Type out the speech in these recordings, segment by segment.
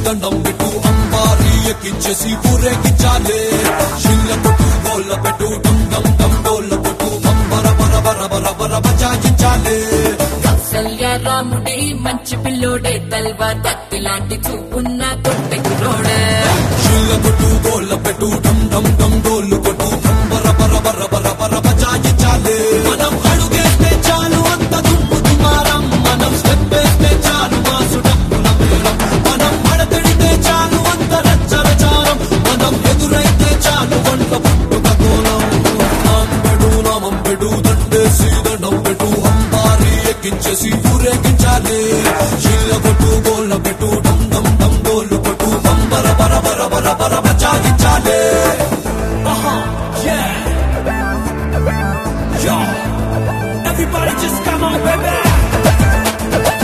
దండం పెట్టు అంబారి ఎక్కించేసి ఊరేగించాలే షిల్ల కొట్టు గోళ్ళ పెట్టు డమ్ డమ్ డమ్ డోళ్ళ కొట్టు బర బర బర బర బర బజాయించాలే కౌసల్య రాముడి మంచి పిల్లోడే తల్వా కత్తి లాంటి చూపున్న కొట్టె కుర్రోడే షిల్ల కొట్టు గోళ్ళ పెట్టు డమ్ డమ్ డమ్ డోళ్ళు కొట్టు బర బర బర బర బర బజాయించాలే మనం అడుగేస్తే చాలు అంత దుమ్ము దుమారం మనం స్టెప్ వేస్తే చాలు మాసు డప్పుల మేళం మనం మడతడితే చాలు అంత రచ్చరచారం మనం ఎదురైతే చాలు వంట పుట్టుక కోలం నాంబెడు నామంబెడు దండేసి దండం పెట్టు అంబారి ఎక్కించేసి ఊరేగించాలి షిల్ల కొట్టు గోళ్ళ పెట్టు డమ్ డమ్ డమ్ డోళ్ళు కొట్టు బర బర బర బర బర బజాయించాలి Yeah. Yo. Everybody just come on, baby.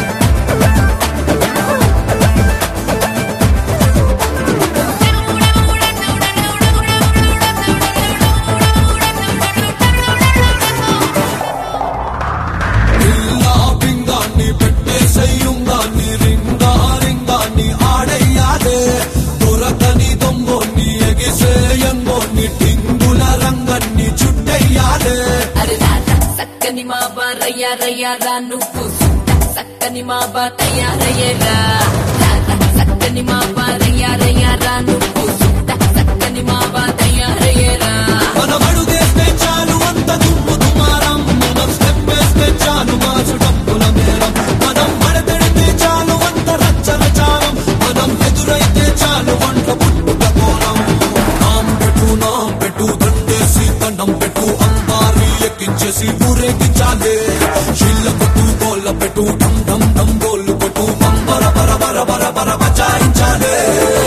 పిల్లా పింగాన్ని పెట్టేసయ్యుంగాన్ని రింగా రింగాన్ని ఆడయ్యాలే దొరకని దొంగోన్ని ఎగిసేయంగోన్ని టింగుల రంగన్ని చుట్టయ్యాలే అరే రారా సక్కని మా బారయ్య రయ్యారా నువ్వు సుట్ట సక్కని మా బా తయారయ్యేరా రారా సక్కని మా బారయ్య రయ్యారా నువ్వు సుట్ట సక్కని మా బా తయారయ్యేరా మనం అడుగేస్తే చాలు అంత దుమ్ము దుమారం మనం స్టెప్ వేస్తే చాలు మాసు డప్పుల మేళం మనం మడతెడితే చాలు అంత రచ్చన చాలం మనం ఎదురైతే చాలు వంట పుట్టుక కోలం నాం పెట్టు నాం పెట్టు దండేసి దండం పెట్టు అంబారి ఎక్కించేసి ఊరేగించాలే షిల్ల కొట్టు గోళ్ళ పెట్టు డమ్ డమ్ డమ్ గోళ్ళు కొట్టు బర బర బర బర బర బచాయించాలే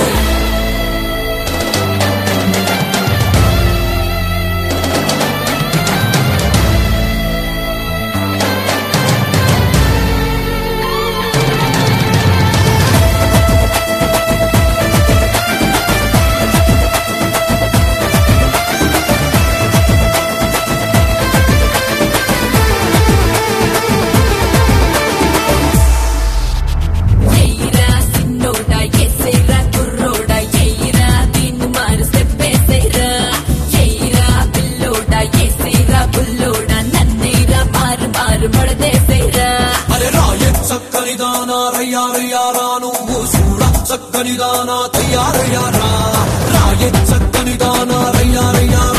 ఎయిరా సిన్నోడా ఎసేరా కుర్రోడా ఎయిరా దీన్ని మారు స్టెప్పేసేరా ఎయిరా పిల్లోడా ఎసేరా బుల్లోడా నన్నేరా మారు మారు మడదేసేరా అరే రాయే చక్కని దానా రయ్యారయ్యారా నువ్వు చూడ చక్కని దానా తయారయ్యారా రాయే చక్కని దానా రయ్యారయ్యారా